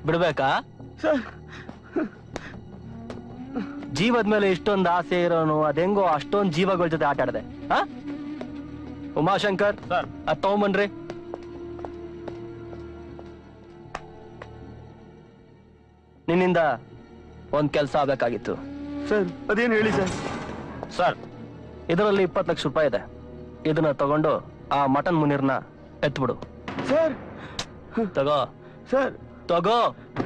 ಬಿಡ್ಬೇಕಾ sir ಜೀವದ ಮೇಲೆ ಇಷ್ಟೊಂದು ಆಸೆ ಇರೋನು ಅದೆಂಗೋ ಅಷ್ಟೊಂದ್ ಜೀವಗಳ ಜೊತೆ ಆಟ ಆಡದೆ ಆ ಉಮಾಶಂಕರ್ ಸರ್ ಅದ್ ತಗೊಂಬನ್ರಿ ನಿನ್ನಿಂದ ಒಂದ್ ಕೆಲ್ಸ ಆಗ್ಬೇಕಾಗಿತ್ತು ಸರ್ ಅದೇನು ಹೇಳಿ ಸರ್ ಸರ್ ಇದರಲ್ಲಿ ಇಪ್ಪತ್ತು ಲಕ್ಷ ರೂಪಾಯಿ ಇದೆ ಇದನ್ನ ತಗೊಂಡು ಆ ಮಟನ್ ಮುನೀರ್ನ ಎತ್ಬಿಡು ಸರ್ ತಗೋ ಸರ್ ತಗೋ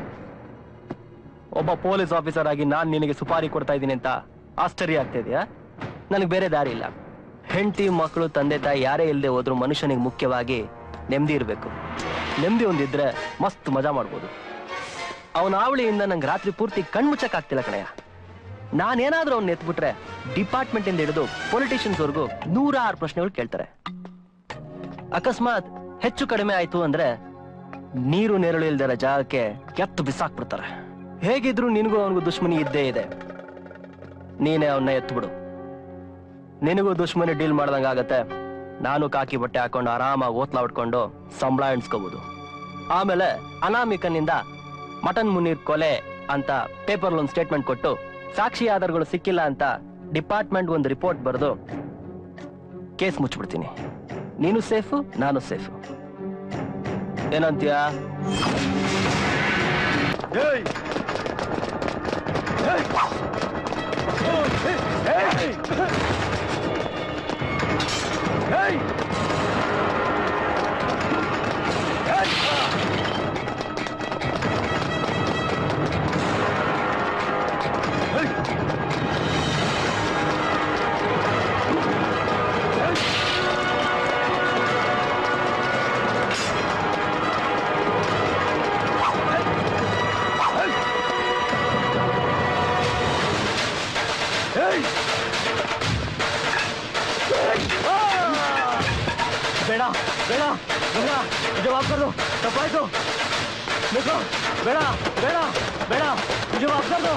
ಒಬ್ಬ ಪೊಲೀಸ್ ಆಫೀಸರ್ ಆಗಿ ನಾನ್ ನಿನಗೆ ಸುಪಾರಿ ಕೊಡ್ತಾ ಇದ್ದೀನಿ ಅಂತ ಆಶ್ಚರ್ಯ ಆಗ್ತಾ ಇದೆಯಾ ನನಗೆ ಬೇರೆ ದಾರಿ ಇಲ್ಲ ಹೆಂಡತಿ ಮಕ್ಕಳು ತಂದೆ ತಾಯಿ ಯಾರೇ ಇಲ್ಲದೆ ಹೋದ್ರು ಮನುಷ್ಯನಿಗೆ ಮುಖ್ಯವಾಗಿ ನೆಮ್ಮದಿ ಇರಬೇಕು ನೆಮ್ಮದಿ ಒಂದಿದ್ರೆ ಮಸ್ತ್ ಮಜಾ ಮಾಡ್ಬೋದು ಅವನ ಆವಳಿಯಿಂದ ನಂಗೆ ರಾತ್ರಿ ಪೂರ್ತಿ ಕಣ್ಮುಚ್ಚಕ್ಕಾಗ್ತಿಲ್ಲ ಕಣಯ್ಯ ನಾನೇನಾದ್ರೂ ಅವ್ನ ಎತ್ಬಿಟ್ರೆ ಡಿಪಾರ್ಟ್ಮೆಂಟ್ ಇಂದ ಹಿಡಿದು ಪೊಲಿಟಿಷಿಯನ್ಸ್ ವರ್ಗು ನೂರಾರು ಪ್ರಶ್ನೆಗಳು ಕೇಳ್ತಾರೆ ಅಕಸ್ಮಾತ್ ಹೆಚ್ಚು ಕಡಿಮೆ ಆಯ್ತು ಅಂದ್ರೆ ನೀರು ನೆರಳು ಇಲ್ದಿರೋ ಜಾಗಕ್ಕೆ ಕೆತ್ತು ಬಿಸಾಕ್ಬಿಡ್ತಾರೆ ಹೇಗಿದ್ರು ನಿನಗೂ ಅವನಿಗೂ ದುಶ್ಮನಿ ಇದ್ದೇ ಇದೆ ನೀನೇ ಅವನ್ನ ಎತ್ಬಿಡು ನಿನಗೂ ದುಶ್ಮನಿ ಡೀಲ್ ಮಾಡ್ದಂಗ ಆಗತ್ತೆ ನಾನು ಕಾಕಿ ಬಟ್ಟೆ ಹಾಕೊಂಡು ಆರಾಮಾಗಿ ಓತ್ಲಾ ಹೊಡ್ಕೊಂಡು ಸಂಬಳ ಎಣ್ಸ್ಕೋಬಹುದು ಆಮೇಲೆ ಅನಾಮಿಕನಿಂದ ಮಟನ್ ಮುನೀರ್ ಕೊಲೆ ಅಂತ ಪೇಪರ್ ಒಂದು ಸ್ಟೇಟ್ಮೆಂಟ್ ಕೊಟ್ಟು ಸಾಕ್ಷಿ ಆಧಾರಗಳು ಸಿಕ್ಕಿಲ್ಲ ಅಂತ ಡಿಪಾರ್ಟ್ಮೆಂಟ್ ಒಂದು ರಿಪೋರ್ಟ್ ಬರೆದು ಕೇಸ್ ಮುಚ್ಚಿಬಿಡ್ತೀನಿ ನೀನು ಸೇಫು ನಾನು ಸೇಫು ಏನಂತೀಯಾ ಏಯ್ ಏಯ್! ಏಯ್! ಏಯ್! ಏಯ್! ಏಯ್! ಏಯ್! ಬೇಡ ಬೇಡ ಬೇಡ ನಿಜವಾಗ್ಬಾರ್ದು ತಪ್ಪಾಯ್ತು ಬೇಕು ಬೇಡ ಬೇಡ ಬೇಡ ನಿಜವಾಗ್ಬಾರ್ದು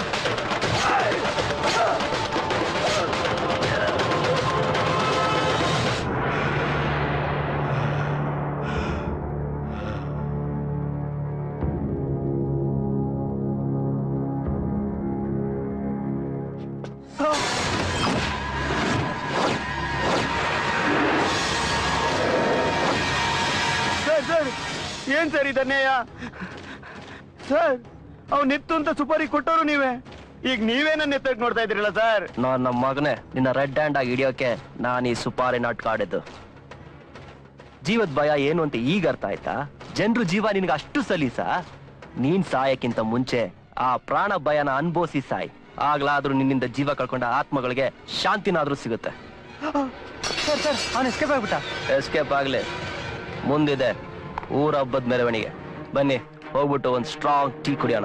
ಸರ್ ಸರ್ ಏನ್ ಸರ್ ಇದನ್ನೇಯ ಸರ್ ಅವ್ನ್ ಎತ್ತು ಅಂತ ಸುಪಾರಿ ಕೊಟ್ಟವರು ನೀವೇ ಈಗ ನೀವೇ ನನ್ನ ಎತ್ತಕ್ ನೋಡ್ತಾ ಇದ್ದೀರಲ್ಲ ಸರ್ ನಾನ್ ನಮ್ಮ ಮಗನೇ ನಿನ್ನ ರೆಡ್ ಹ್ಯಾಂಡ್ ಆಗಿ ಹಿಡಿಯೋಕೆ ನಾನು ಈ ಸುಪಾರಿ ನಾಟಕ ಆಡಿದ್ದು ಜೀವದ ಭಯ ಏನು ಅಂತ ಈಗ ಅರ್ಥ ಆಯ್ತಾ ಜನರು ಜೀವ ನಿನ್ಗೆ ಅಷ್ಟು ಸಲೀಸ ನೀನ್ ಸಾಯಕ್ಕಿಂತ ಮುಂಚೆ ಆ ಪ್ರಾಣ ಭಯನ ಅನ್ಭವಿಸಿ ಸಾಯ್ ಆಗ್ಲಾದ್ರೂ ನಿನ್ನಿಂದ ಜೀವ ಕಳ್ಕೊಂಡ ಆತ್ಮಗಳಿಗೆ ಶಾಂತಿನಾದ್ರೂ ಸಿಗುತ್ತೆ ಸರ್ ಸರ್ ಅವ್ನು ಎಸ್ಕೇಪ್ ಆಗ್ಬಿಟ್ಟ ಎಸ್ಕೇಪ್ ಆಗ್ಲಿ ಮುಂದಿದೆ ಊರ ಹಬ್ಬದ ಮೆರವಣಿಗೆ ಬನ್ನಿ ಹೋಗ್ಬಿಟ್ಟು ಒಂದು ಸ್ಟ್ರಾಂಗ್ ಟೀ ಕುಡಿಯೋಣ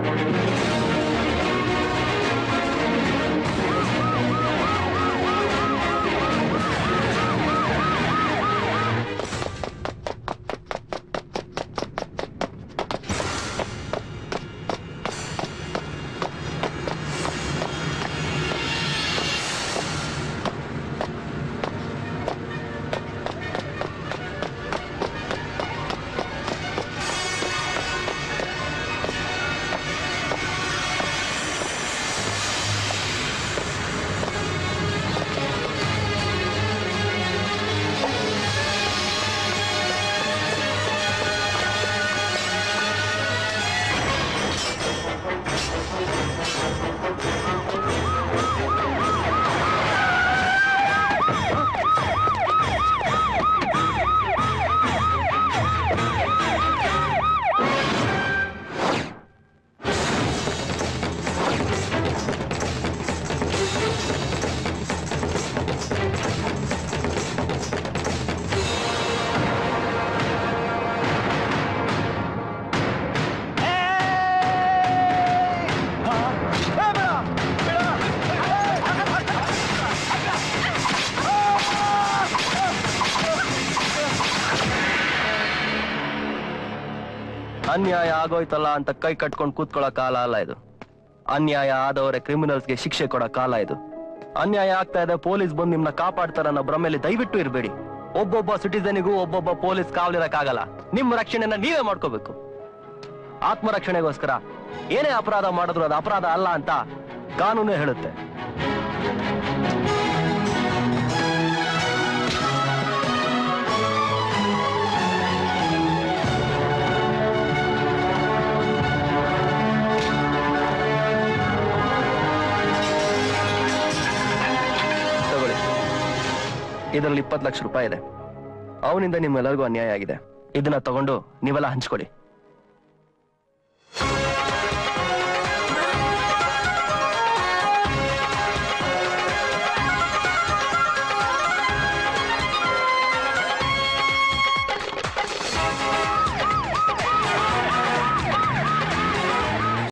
ಅನ್ಯಾಯ ಆಗೋಯ್ತಲ್ಲ ಅಂತ ಕೈ ಕಟ್ಕೊಂಡು ಕೂತ್ಕೊಳ್ಳೋ ಕಾಲ ಅಲ್ಲ ಇದು ಅನ್ಯಾಯ ಆದವರೇ ಕ್ರಿಮಿನಲ್ಸ್ಗೆ ಶಿಕ್ಷೆ ಕೊಡೋ ಕಾಲ ಇದು ಅನ್ಯಾಯ ಆಗ್ತಾ ಇದೆ ಪೊಲೀಸ್ ಬಂದು ನಿಮ್ನ ಕಾಪಾಡ್ತಾರ ಅನ್ನೋ ಭ್ರಮೆಯಲ್ಲಿ ದಯವಿಟ್ಟು ಇರಬೇಡಿ ಒಬ್ಬೊಬ್ಬ ಸಿಟಿಸನಿಗೂ ಒಬ್ಬೊಬ್ಬ ಪೊಲೀಸ್ ಕಾವಲಿರಕ್ಕಾಗಲ್ಲ ನಿಮ್ಮ ರಕ್ಷಣೆನ ನೀವೇ ಮಾಡ್ಕೋಬೇಕು ಆತ್ಮರಕ್ಷಣೆಗೋಸ್ಕರ ಏನೇ ಅಪರಾಧ ಮಾಡಿದ್ರು ಅದು ಅಪರಾಧ ಅಲ್ಲ ಅಂತ ಕಾನೂನು ಹೇಳುತ್ತೆ ತಗೊಳ್ಳಿ ಇದರಲ್ಲಿ ಇಪ್ಪತ್ತು ಲಕ್ಷ ರೂಪಾಯಿ ಇದೆ ಅವನಿಂದ ನಿಮ್ಮೆಲ್ಲರಿಗೂ ಅನ್ಯಾಯ ಆಗಿದೆ ಇದನ್ನ ತಗೊಂಡು ನೀವೆಲ್ಲ ಹಂಚ್ಕೊಳ್ಳಿ